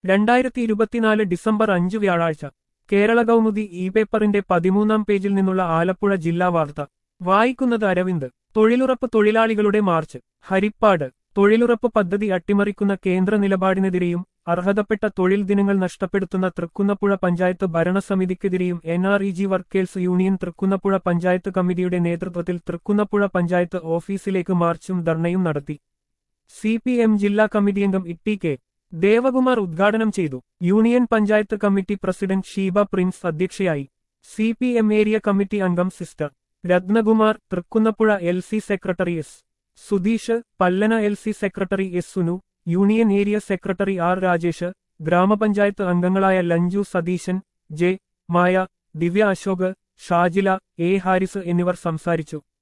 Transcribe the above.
രണ്ടായിരത്തി ഇരുപത്തിനാല് ഡിസംബർ അഞ്ച് വ്യാഴാഴ്ച കേരള കൗമുദി ഇ പേപ്പറിന്റെ പതിമൂന്നാം പേജിൽ നിന്നുള്ള ആലപ്പുഴ ജില്ലാ വാർത്ത വായിക്കുന്നത് അരവിന്ദ് തൊഴിലുറപ്പ് തൊഴിലാളികളുടെ മാർച്ച് ഹരിപ്പാട് തൊഴിലുറപ്പ് പദ്ധതി അട്ടിമറിക്കുന്ന കേന്ദ്ര നിലപാടിനെതിരെയും അർഹതപ്പെട്ട തൊഴിൽ ദിനങ്ങൾ നഷ്ടപ്പെടുത്തുന്ന തൃക്കുന്നപ്പുഴ പഞ്ചായത്ത് ഭരണസമിതിക്കെതിരെയും N R E G workers union Thrikkunnappuzha panchayat കമ്മിറ്റിയുടെ നേതൃത്വത്തിൽ തൃക്കുന്നപ്പുഴ പഞ്ചായത്ത് ഓഫീസിലേക്ക് മാർച്ചും ധർണയും നടത്തി സി പി എം ജില്ലാ കമ്മിറ്റി അംഗം ഇട്ടി കെ ദേവകുമാർ ഉദ്ഘാടനം ചെയ്തു union panchayat committee president Sheeba Prince അധ്യക്ഷയായി C P M area committee അംഗം sister Rathnakumar Thrikkunnappuzha L C secretary S Sudheesh Pallana L C secretary S Sunu union area secretary R Rajesh ഗ്രാമപഞ്ചായത്ത് അംഗങ്ങളായ ലഞ്ജു സതീശൻ ജെ മായ ദിവ്യ അശോക് ഷാജില എ ഹാരിസ് എന്നിവർ സംസാരിച്ചു